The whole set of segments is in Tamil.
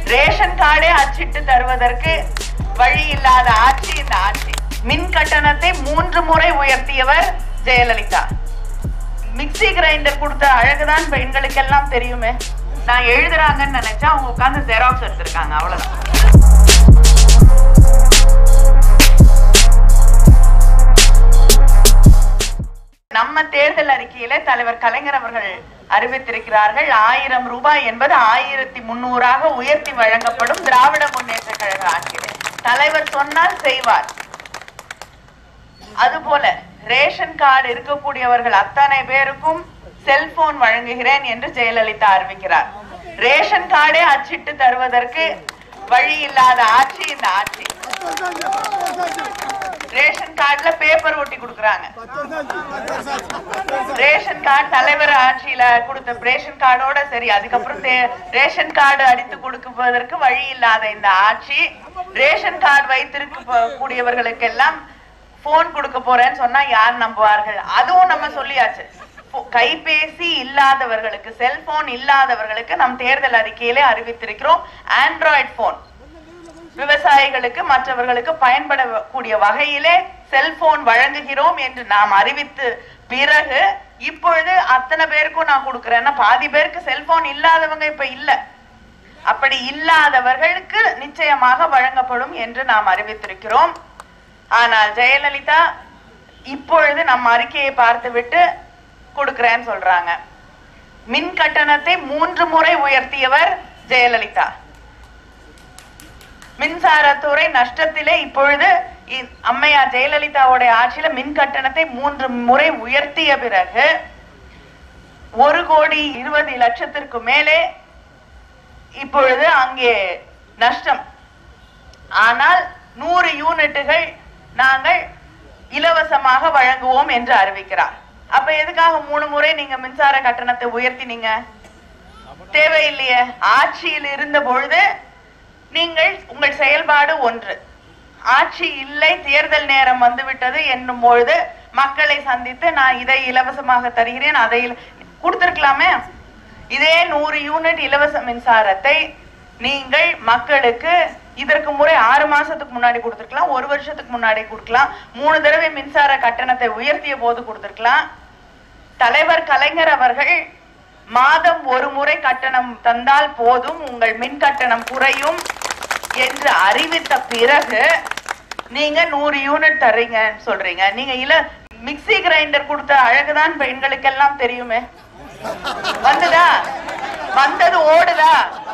ரேஷன் கார்டே அச்சிட்டு தருவதற்கு வழி இல்லாத ஆட்சி இந்த ஆட்சி மின் கட்டணத்தை மூன்று முறை உயர்த்தியவர் ஜெயலலிதா மிக்ஸி கிரைண்டர் கொடுத்த அழகுதான் பெண்களுக்கெல்லாம் தெரியுமே நான் எழுதுறாங்கன்னு நினைச்சா அவங்க உட்கார்ந்து ஜெராக்ஸ் எடுத்திருக்காங்க அவ்வளவுதான் நம்ம தேர்தல் அறிக்கையில தலைவர் கலைஞர் அவர்கள் அறிவித்திருக்கிறார்கள் ஆயிரம் ரூபாய் என்பது ஆயிரத்தி முன்னூறாக உயர்த்தி வழங்கப்படும் திராவிட முன்னேற்ற கழக ஆட்சியில் தலைவர் சொன்னால் செய்வார் அதுபோல ரேஷன் கார்டு இருக்கக்கூடியவர்கள் அத்தனை பேருக்கும் செல்போன் வழங்குகிறேன் என்று ஜெயலலிதா அறிவிக்கிறார் ரேஷன் கார்டே அச்சிட்டு தருவதற்கு வழி இல்லாத ஆட்சி இந்த ஆட்சி ரேஷன் கார்டுல பேப்பர் ஒட்டி கொடுக்கறாங்க ரேஷன் கார்டு தலைவர் ஆட்சியில கொடுத்த ரேஷன் கார்டோட சரி அதுக்கப்புறம் தே- ரேஷன் கார்டு அடித்து கொடுப்பதற்கு வழி இல்லாத இந்த ஆட்சி ரேஷன் கார்டு வைத்திருக்க கூடியவர்களுக்கெல்லாம் போன் கொடுக்க போறேன்னு சொன்னா யார் நம்புவார்கள் அதுவும் நம்ம சொல்லியாச்சு போ- கைபேசி இல்லாதவர்களுக்கு செல்போன் இல்லாதவர்களுக்கு நம் தேர்தல் அறிக்கையிலே அறிவித்திருக்கிறோம் ஆண்ட்ராய்டு போன் விவசாயிகளுக்கு மற்றவர்களுக்கு பயன்படக்கூடிய வகையிலே செல்போன் வழங்குகிறோம் என்று நாம் அறிவித்து பிறகு இப்பொழுது அத்தனை பேருக்கும் நான் கொடுக்கிறேன்னா பாதி பேருக்கு செல்போன் இல்லாதவங்க இப்ப இல்ல அப்படி இல்லாதவர்களுக்கு நிச்சயமாக வழங்கப்படும் என்று நாம் அறிவித்திருக்கிறோம் ஆனால் ஜெயலலிதா இப்பொழுது நம்ம அறிக்கையை பார்த்துவிட்டு கொடுக்கிறேன்னு சொல்றாங்க மின் கட்டணத்தை மூன்று முறை உயர்த்தியவர் ஜெயலலிதா மின்சாரத்துறை நஷ்டத்திலே இப்பொழுது இ- அம்மையார் ஜெயலலிதாவுடைய ஆட்சியில மின் கட்டணத்தை மூன்று முறை உயர்த்திய பிறகு ஒரு கோடி இருபது லட்சத்திற்கு மேலே இப்பொழுது அங்கே நஷ்டம் ஆனால் நூறு யூனிட்டுகள் நாங்கள் இலவசமாக வழங்குவோம் என்று அறிவிக்கிறார் அப்ப எதுக்காக மூணு முறை நீங்க மின்சார கட்டணத்தை உயர்த்தினீங்க தேவையில்லையே ஆட்சியில் இருந்த பொழுது நீங்கள் உங்கள் செயல்பாடு ஒன்று ஆட்சி இல்லை தேர்தல் நேரம் வந்துவிட்டது என்னும் பொழுது மக்களை சந்தித்து நான் இதை இலவசமாக தருகிறேன் அதை இல- கொடுத்திருக்கலாமே இதே நூறு யூனிட் இலவச மின்சாரத்தை நீங்கள் மக்களுக்கு இதற்கு முறை ஆறு மாசத்துக்கு முன்னாடி கொடுத்திருக்கலாம் ஒரு வருஷத்துக்கு முன்னாடி கொடுக்கலாம் மூணு தடவை மின்சார கட்டணத்தை உயர்த்திய போது கொடுத்திருக்கலாம் தலைவர் கலைஞர் அவர்கள் மாதம் ஒரு முறை கட்டணம் தந்தால் போதும் உங்கள் மின் கட்டணம் குறையும் என்று அறிவித்த பிறகு நீங்க நூறு யூனிட் தர்றீங்கன்னு சொல்றீங்க நீங்க இல்ல மிக்ஸி கிரைண்டர் கொடுத்த அழகுதான் பெண்களுக்கெல்லாம் தெரியுமே வந்துதா வந்தது ஓடுதா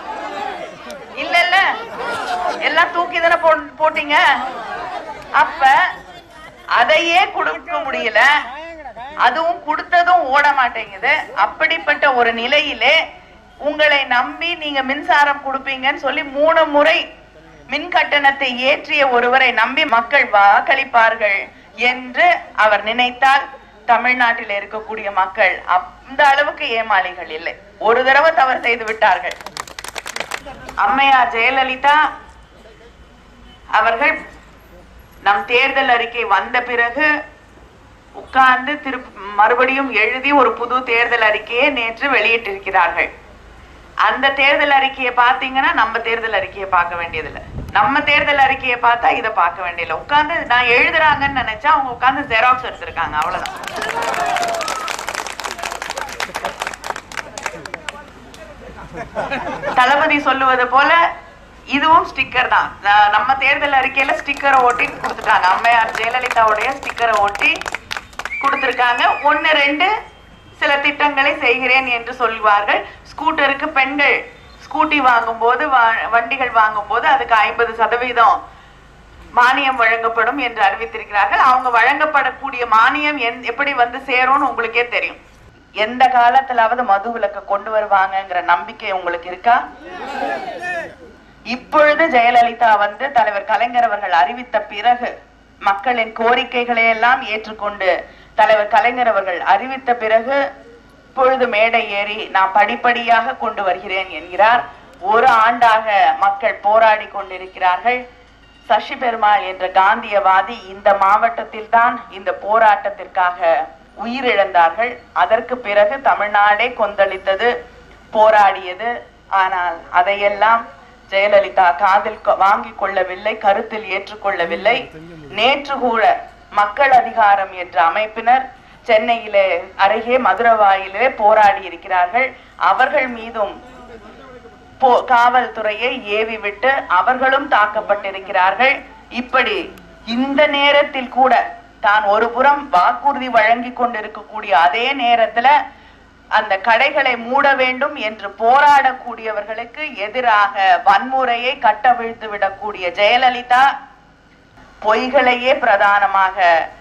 இல்ல இல்ல எல்லாம் தூக்கி தானே போ- போட்டீங்க அப்ப அதையே கொடுக்க முடியல அதுவும் கொடுத்ததும் ஓட மாட்டேங்குது அப்படிப்பட்ட ஒரு நிலையிலே உங்களை நம்பி நீங்க மின்சாரம் கொடுப்பீங்கன்னு சொல்லி மூணு முறை மின் கட்டணத்தை ஏற்றிய ஒருவரை நம்பி மக்கள் வாக்களிப்பார்கள் என்று அவர் நினைத்தால் தமிழ்நாட்டில் இருக்கக்கூடிய மக்கள் அந்த அளவுக்கு ஏமாளிகள் இல்லை ஒரு தடவை தவறு செய்து விட்டார்கள் அம்மையார் ஜெயலலிதா அவர்கள் நம் தேர்தல் அறிக்கை வந்த பிறகு உட்கார்ந்து திரு மறுபடியும் எழுதி ஒரு புது தேர்தல் அறிக்கையை நேற்று வெளியிட்டிருக்கிறார்கள் அந்த தேர்தல் அறிக்கையை பார்த்தீங்கன்னா நம்ம தேர்தல் அறிக்கையை பார்க்க வேண்டியதில்லை நம்ம தேர்தல் அறிக்கையை பார்த்தா இதை பார்க்க வேண்டியதில்லை உட்கார்ந்து நான் எழுதுறாங்கன்னு நினைச்சா அவங்க உட்கார்ந்து ஜெராக்ஸ் எடுத்திருக்காங்க அவ்வளவுதான் தளபதி சொல்லுவது போல இதுவும் ஸ்டிக்கர் தான் ந- நம்ம தேர்தல் அறிக்கையில ஸ்டிக்கரை ஒட்டி கொடுத்துட்டாங்க அம்மையார் ஜெயலலிதாவுடைய ஸ்டிக்கரை ஒட்டி கொடுத்திருக்காங்க ஒன்னு ரெண்டு சில திட்டங்களை செய்கிறேன் என்று சொல்வார்கள் ஸ்கூட்டருக்கு பெண்கள் ஸ்கூட்டி வாங்கும்போது வா- வண்டிகள் வாங்கும்போது அதுக்கு ஐம்பது சதவீதம் மானியம் வழங்கப்படும் என்று அறிவித்திருக்கிறார்கள் அவங்க வழங்கப்படக்கூடிய மானியம் எந்- எப்படி வந்து சேரும்னு உங்களுக்கே தெரியும் எந்த காலத்திலாவது மது விலக்கு கொண்டு வருவாங்கங்கிற நம்பிக்கை உங்களுக்கு இருக்கா இப்பொழுது ஜெயலலிதா வந்து தலைவர் கலைஞர் அவர்கள் அறிவித்த பிறகு மக்களின் கோரிக்கைகளை எல்லாம் ஏற்றுக்கொண்டு தலைவர் கலைஞர் அவர்கள் அறிவித்த பிறகு இப்பொழுது மேடை ஏறி நான் படிப்படியாக கொண்டு வருகிறேன் என்கிறார் ஒரு ஆண்டாக மக்கள் போராடி கொண்டிருக்கிறார்கள் சசி பெருமாள் என்ற காந்தியவாதி இந்த மாவட்டத்தில் தான் இந்த போராட்டத்திற்காக உயிரிழந்தார்கள் அதற்கு பிறகு தமிழ்நாடே கொந்தளித்தது போராடியது ஆனால் அதையெல்லாம் ஜெயலலிதா காதில் கொ- வாங்கிக் கொள்ளவில்லை கருத்தில் ஏற்றுக்கொள்ளவில்லை நேற்று கூட மக்கள் அதிகாரம் என்ற அமைப்பினர் சென்னையிலே அருகே மதுரவாயிலே போராடி இருக்கிறார்கள் அவர்கள் மீதும் போ- காவல்துறையை ஏவி விட்டு அவர்களும் தாக்கப்பட்டிருக்கிறார்கள் இப்படி இந்த நேரத்தில் கூட தான் ஒரு புறம் வாக்குறுதி வழங்கி கொண்டிருக்கக்கூடிய அதே நேரத்துல அந்த கடைகளை மூட வேண்டும் என்று போராடக்கூடியவர்களுக்கு எதிராக வன்முறையை கட்டவிழ்த்து விடக்கூடிய ஜெயலலிதா பொய்களையே பிரதானமாக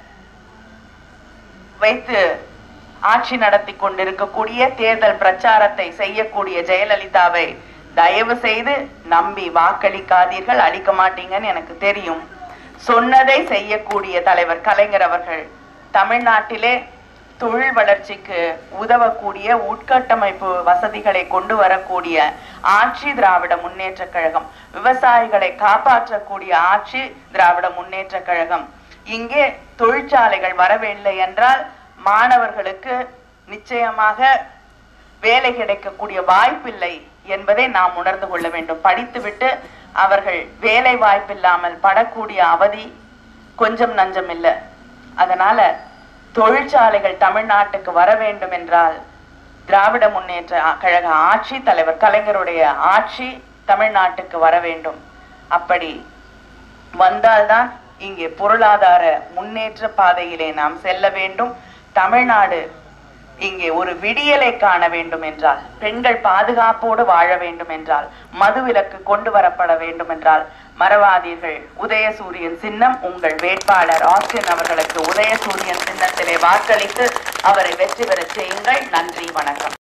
வைத்து ஆட்சி நடத்தி கொண்டிருக்கக்கூடிய தேர்தல் பிரச்சாரத்தை செய்யக்கூடிய ஜெயலலிதாவை தயவு செய்து நம்பி வாக்களிக்காதீர்கள் அளிக்க மாட்டீங்கன்னு எனக்கு தெரியும் சொன்னதை செய்யக்கூடிய தலைவர் கலைஞர் அவர்கள் தமிழ்நாட்டிலே தொழில் வளர்ச்சிக்கு உதவக்கூடிய உட்கட்டமைப்பு வசதிகளை கொண்டு வரக்கூடிய ஆட்சி திராவிட முன்னேற்ற கழகம் விவசாயிகளை காப்பாற்றக்கூடிய ஆட்சி திராவிட முன்னேற்ற கழகம் இங்கே தொழிற்சாலைகள் வரவில்லை என்றால் மாணவர்களுக்கு நிச்சயமாக வேலை கிடைக்கக்கூடிய வாய்ப்பில்லை என்பதை நாம் உணர்ந்து கொள்ள வேண்டும் படித்துவிட்டு அவர்கள் வேலை வாய்ப்பில்லாமல் படக்கூடிய அவதி கொஞ்சம் நஞ்சம் இல்லை அதனால தொழிற்சாலைகள் தமிழ்நாட்டுக்கு வர வேண்டும் என்றால் திராவிட முன்னேற்ற ஆ- கழக ஆட்சி தலைவர் கலைஞருடைய ஆட்சி தமிழ்நாட்டுக்கு வர வேண்டும் அப்படி வந்தால்தான் இங்கே பொருளாதார முன்னேற்ற பாதையிலே நாம் செல்ல வேண்டும் தமிழ்நாடு இங்கே ஒரு விடியலை காண வேண்டும் என்றால் பெண்கள் பாதுகாப்போடு வாழ வேண்டும் என்றால் மதுவிலக்கு கொண்டு வரப்பட வேண்டும் என்றால் மறவாதீர்கள் உதயசூரியன் சின்னம் உங்கள் வேட்பாளர் ஆஸ்டின் அவர்களுக்கு உதயசூரியன் சின்னத்திலே வாக்களித்து அவரை வெற்றி பெறச் செய்யுங்கள் நன்றி வணக்கம்